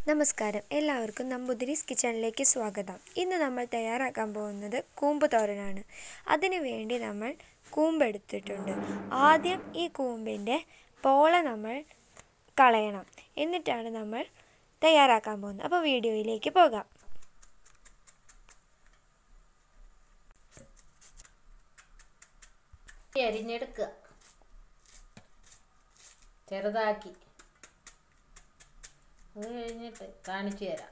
നമസ്കാരം എല്ലാവർക്കും നമ്പൂതിരീസ് കിച്ചണിലേക്ക് സ്വാഗതം ഇന്ന് നമ്മൾ തയ്യാറാക്കാൻ പോകുന്നത് കൂമ്പ് തോരനാണ് അതിനു വേണ്ടി നമ്മൾ കൂമ്പെടുത്തിട്ടുണ്ട് ആദ്യം ഈ കൂമ്പിൻ്റെ പോള നമ്മൾ കളയണം എന്നിട്ടാണ് നമ്മൾ തയ്യാറാക്കാൻ പോകുന്നത് അപ്പോൾ വീഡിയോയിലേക്ക് പോകാം അരിഞ്ഞെടുക്കുക ചെറുതാക്കി അത് കഴിഞ്ഞിട്ട് കാണിച്ചു തരാം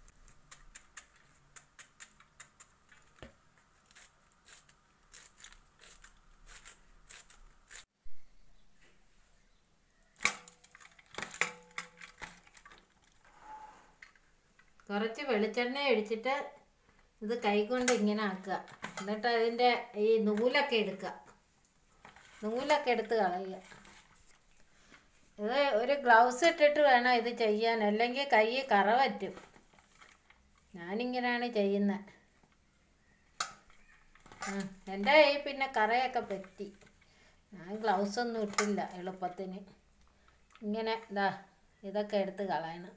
കുറച്ച് വെളിച്ചെണ്ണ ഒഴിച്ചിട്ട് ഇത് കൈകൊണ്ട് ഇങ്ങനെ ആക്കുക എന്നിട്ട് അതിൻ്റെ ഈ നൂലൊക്കെ എടുക്കുക നൂലൊക്കെ എടുത്ത് കളയുക ഇത് ഒരു ഗ്ലൗസ് ഇട്ടിട്ട് വേണം ഇത് ചെയ്യാൻ അല്ലെങ്കിൽ കൈ കറ പറ്റും ഞാനിങ്ങനെയാണ് ചെയ്യുന്നത് എൻ്റെ കൈ പിന്നെ കറയൊക്കെ പറ്റി ഞാൻ ഗ്ലൗസ് ഒന്നും ഇട്ടില്ല എളുപ്പത്തിന് ഇങ്ങനെ ഇതാ ഇതൊക്കെ എടുത്ത് കളയണം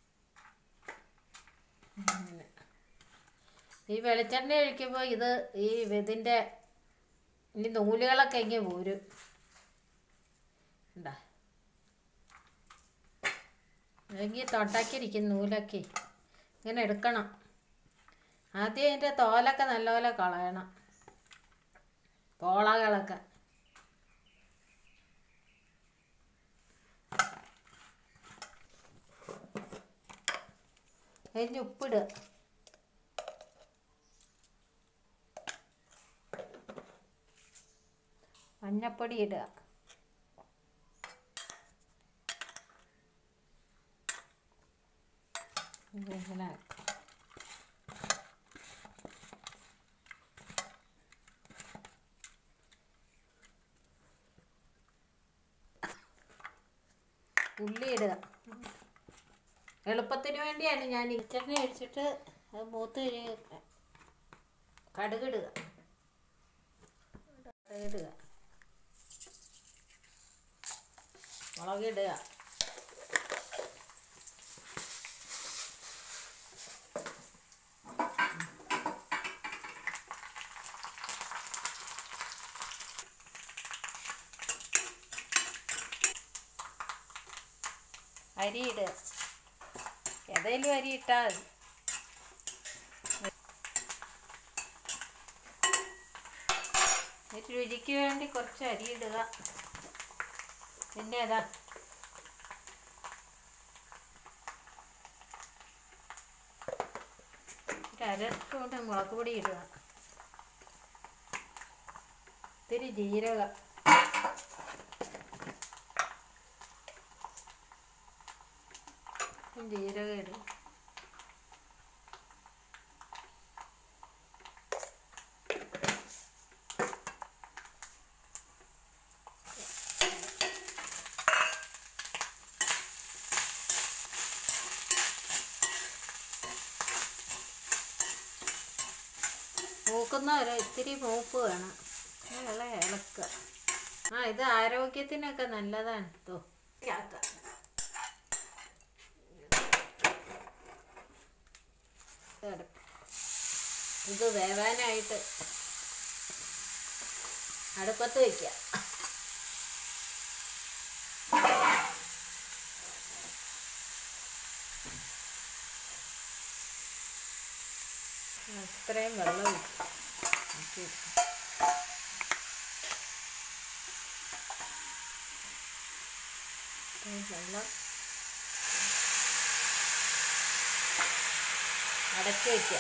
ഇങ്ങനെ. ഈ വെളിച്ചെണ്ണ ഒഴിക്കുമ്പോൾ ഇത് ഈ ഇതിൻ്റെ ഈ നൂലുകളൊക്കെ ഇങ്ങനെ പോരും ഉണ്ടാ അല്ലെങ്കിൽ തൊട്ടാക്കിയിരിക്കും നൂലൊക്കെ ഇങ്ങനെ എടുക്കണം ആദ്യം അതിൻ്റെ തോലൊക്കെ നല്ലപോലെ കളയണം പോളകളൊക്കെ അതിന് ഉപ്പിടുക മഞ്ഞപ്പൊടി ഇടുക ഇങ്ങനെ ഉള്ളി ഇടുക എളുപ്പത്തിന് വേണ്ടിയാണ് ഞാൻ ഇച്ചെണ്ണ ഒഴിച്ചിട്ട് അത് മൂത്ത് കഴിഞ്ഞ് കടുകിടുക കടുകിടുക മുളകിടുക അരി ഇടുക ഏതെങ്കിലും അരി ഇട്ടാൽ മതി രുചിക്ക് വേണ്ടി കുറച്ച് അരി ഇടുക പിന്നെ ഏതാ ഒരു അര സ്പൂൺ മുളക് പൊടി ഇടുക ഇത്തിരി ജീരകം ജീരകം ഇടും മൂക്കുന്ന ഒരു ഇത്തിരി മൂപ്പ് വേണം നല്ല ഇളക്കുക ആ ഇത് ആരോഗ്യത്തിനൊക്കെ നല്ലതാണ് തോ ആക്കാം ഇത് വേവാനായിട്ട് അടുപ്പത്ത് വയ്ക്കുക അത്രയും വെള്ളം ഒഴിച്ച് വെള്ളം അടച്ചു വയ്ക്കുക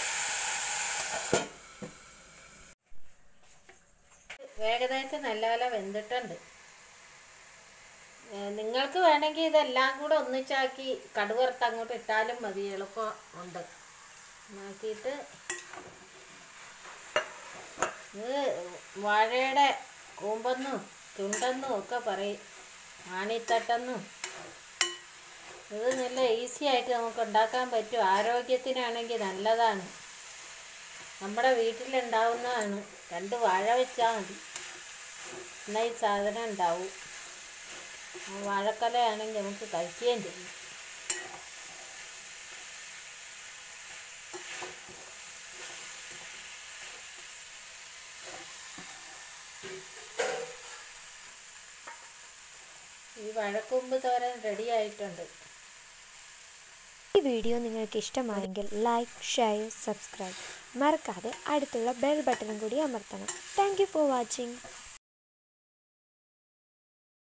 ഏകദേശം നല്ലപോലെ വെന്തിട്ടുണ്ട് ഏ, നിങ്ങൾക്ക് വേണമെങ്കിൽ ഇതെല്ലാം കൂടെ ഒന്നിച്ചാക്കി കടുവറുത്ത് അങ്ങോട്ട് ഇട്ടാലും മതി എളുപ്പം ഉണ്ട് ആക്കിയിട്ട് ഇത് വാഴയുടെ കൂമ്പെന്നും ചുണ്ടെന്നും ഒക്കെ പറയും ആണിത്തട്ടെന്നും ഇത് നല്ല ഈസി ആയിട്ട് നമുക്ക് ഉണ്ടാക്കാൻ പറ്റും ആരോഗ്യത്തിനാണെങ്കിൽ നല്ലതാണ് നമ്മുടെ വീട്ടിലുണ്ടാവുന്നതാണ് രണ്ട് വാഴ വെച്ചാൽ മതി എന്നാൽ ഈ സാധനം ഉണ്ടാവും വാഴക്കൊലയാണെങ്കിൽ നമുക്ക് കഴിക്കുകയും ചെയ്യും ഈ വഴക്കൂമ്പ് തോരൻ റെഡി ആയിട്ടുണ്ട് ഈ വീഡിയോ നിങ്ങൾക്ക് ഇഷ്ടമായെങ്കിൽ ലൈക്ക് ഷെയർ സബ്സ്ക്രൈബ് മറക്കാതെ അടുത്തുള്ള ബെൽ ബട്ടണും കൂടി അമർത്തണം താങ്ക് യു ഫോർ വാച്ചിങ്